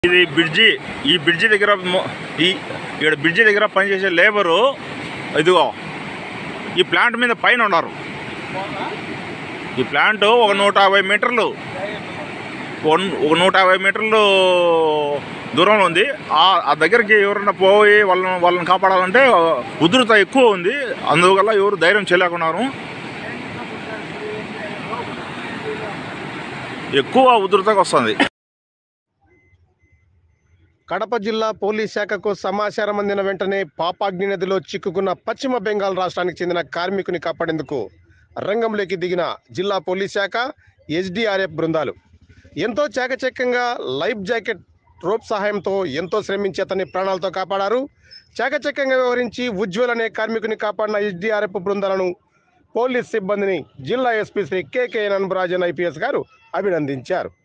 ఇది బ్రిడ్జి ఈ బ్రిడ్జి దగ్గర మొ- ఈ ఇక్కడ బ్రిడ్జి దగ్గర పనిచేసే లేబరు ఇదిగో ఈ ప్లాంట్ మీద పైన ఉన్నారు ఈ ప్లాంట్ ఒక నూట యాభై మీటర్లు వన్- ఒక నూట యాభై మీటర్లు దూరంలో ఉంది ఆ ఆ దగ్గరికి ఎవరైనా పోయి వాళ్ళని వాళ్ళని కాపాడాలంటే ఉధృత ఎక్కువ ఉంది అందువల్ల ఎవరు ధైర్యం చేయలేకున్నారు ఎక్కువ ఉధృతగా వస్తుంది కడప జిల్లా పోలీస్ శాఖకు సమాచారం అందిన వెంటనే పాపాగ్ని నదిలో చిక్కుకున్న పశ్చిమ బెంగాల్ రాష్ట్రానికి చెందిన కార్మికుని కాపాడేందుకు రంగంలోకి దిగిన జిల్లా పోలీస్ శాఖ ఎస్డిఆర్ఎఫ్ బృందాలు ఎంతో చాకచక్యంగా లైఫ్ జాకెట్ రోప్ సహాయంతో ఎంతో శ్రమించి అతని ప్రాణాలతో కాపాడారు చాకచక్యంగా వ్యవహరించి ఉజ్వల్ అనే కార్మికుని కాపాడిన ఎస్డిఆర్ఎఫ్ బృందాలను పోలీస్ సిబ్బందిని జిల్లా SP Shri KK Nanbarajan IPS గారు అభినందించారు